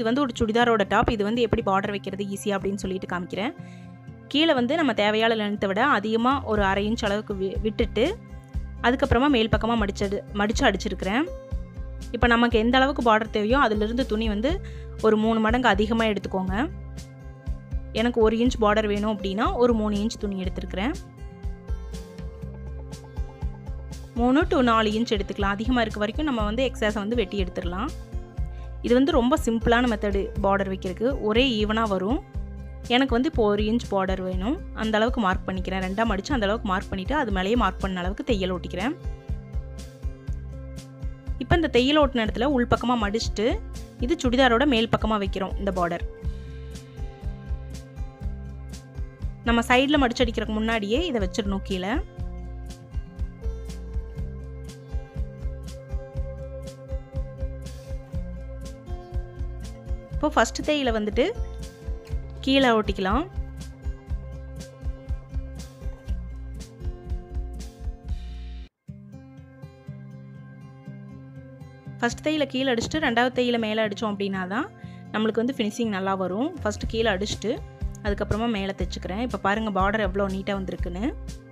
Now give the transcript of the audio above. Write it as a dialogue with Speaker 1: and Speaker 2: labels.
Speaker 1: வந்து ஒரு சுடிதாரோட டாப் இது வந்து எப்படி பார்டர் வைக்கிறது ஈஸியாக அப்படின்னு சொல்லிட்டு காமிக்கிறேன் கீழே வந்து நம்ம தேவையான லென்த்தை விட அதிகமாக ஒரு அரை இன்ச் அளவுக்கு வி- விட்டுட்டு அதுக்கப்புறமா மேல் பக்கமாக மடிச்சது மடித்து அடிச்சிருக்கிறேன் இப்போ நமக்கு எந்த அளவுக்கு பார்டர் தேவையோ அதிலிருந்து துணி வந்து ஒரு மூணு மடங்கு அதிகமாக எடுத்துக்கோங்க எனக்கு ஒரு இன்ச் பார்டர் வேணும் அப்படின்னா ஒரு மூணு இன்ச் துணி எடுத்துருக்கிறேன் மூணு டு நாலு இன்ச் எடுத்துக்கலாம் அதிகமாக இருக்க வரைக்கும் நம்ம வந்து எக்ஸஸை வந்து வெட்டி எடுத்துடலாம் இது வந்து ரொம்ப சிம்பிளான மெத்தடு பார்டர் வைக்கிறதுக்கு ஒரே ஈவனாக வரும் எனக்கு வந்து இப்போ ஒரு இன்ச் பார்டர் வேணும் அந்த அளவுக்கு மார்க் பண்ணிக்கிறேன் ரெண்டாக மடித்து அந்த அளவுக்கு மார்க் பண்ணிவிட்டு அது மேலேயே மார்க் பண்ண அளவுக்கு தையல் ஓட்டிக்கிறேன் இப்போ இந்த தையல் ஓட்டின இடத்துல உள் பக்கமாக மடிச்சுட்டு இது சுடிதாரோட மேல் பக்கமாக வைக்கிறோம் இந்த பார்டர் நம்ம சைடில் மடிச்சடிக்கிறதுக்கு முன்னாடியே இதை வச்சிடணும் கீழே இப்போ ஃபஸ்ட்டு தையில வந்துட்டு கீழே ஒட்டிக்கலாம் ஃபஸ்ட் தையில கீழே அடிச்சுட்டு ரெண்டாவது தையில மேலே அடித்தோம் அப்படின்னா தான் நம்மளுக்கு வந்து ஃபினிஷிங் நல்லா வரும் ஃபஸ்ட்டு கீழே அடிச்சுட்டு அதுக்கப்புறமா மேலே தைச்சுக்கிறேன் இப்போ பாருங்கள் பார்டர் எவ்வளோ நீட்டாக வந்திருக்குன்னு